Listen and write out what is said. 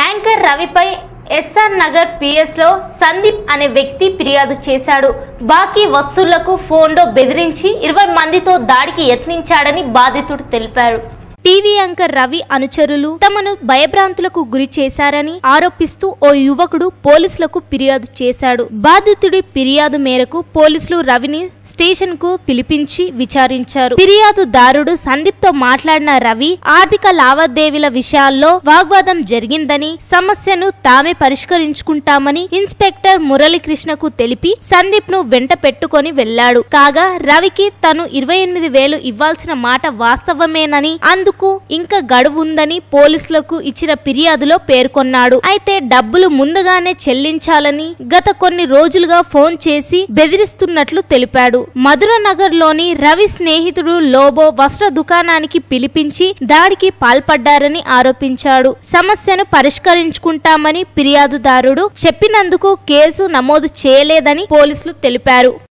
anchor రవిపై SR Nagar PS లో సందీప్ అనే వ్యక్తి ఫిర్యాదు చేశాడు బాకీ వస్తువులకు ఫోన్లో బెదిరించి ఇరవై మందితో దాడికి యత్నించాడని బాధితుడు తెలిపారు టీవీ యాంకర్ రవి అనుచరులు తమను భయభ్రాంతులకు గురి చేశారని ఆరోపిస్తూ ఓ యువకుడు పోలీసులకు ఫిర్యాదు చేశాడు బాధితుడి ఫిర్యాదు మేరకు పోలీసులు రవిని స్టేషన్ కు పిలిపించి విచారించారు ఫిర్యాదుదారుడు సందీప్ తో మాట్లాడిన రవి ఆర్థిక లావాదేవీల విషయాల్లో వాగ్వాదం జరిగిందని సమస్యను తామే పరిష్కరించుకుంటామని ఇన్స్పెక్టర్ మురళీకృష్ణకు తెలిపి సందీప్ ను వెంట పెట్టుకొని వెళ్లాడు కాగా రవికి తను ఇరవై ఎనిమిది వేలు ఇవ్వాల్సిన మాట వాస్తవమేనని అందుకు ఇంకా గడువు ఉందని పోలీసులకు ఇచ్చిన ఫిర్యాదులో పేర్కొన్నాడు అయితే డబ్బులు ముందుగానే చెల్లించాలని గత కొన్ని రోజులుగా ఫోన్ చేసి బెదిరిస్తున్నట్లు తెలిపాడు మధుర నగర్ లోని రవి స్నేహితుడు లోబో వస్త్ర దుకాణానికి పిలిపించి దాడికి పాల్పడ్డారని ఆరోపించాడు సమస్యను పరిష్కరించుకుంటామని ఫిర్యాదుదారుడు చెప్పినందుకు కేసు నమోదు చేయలేదని పోలీసులు తెలిపారు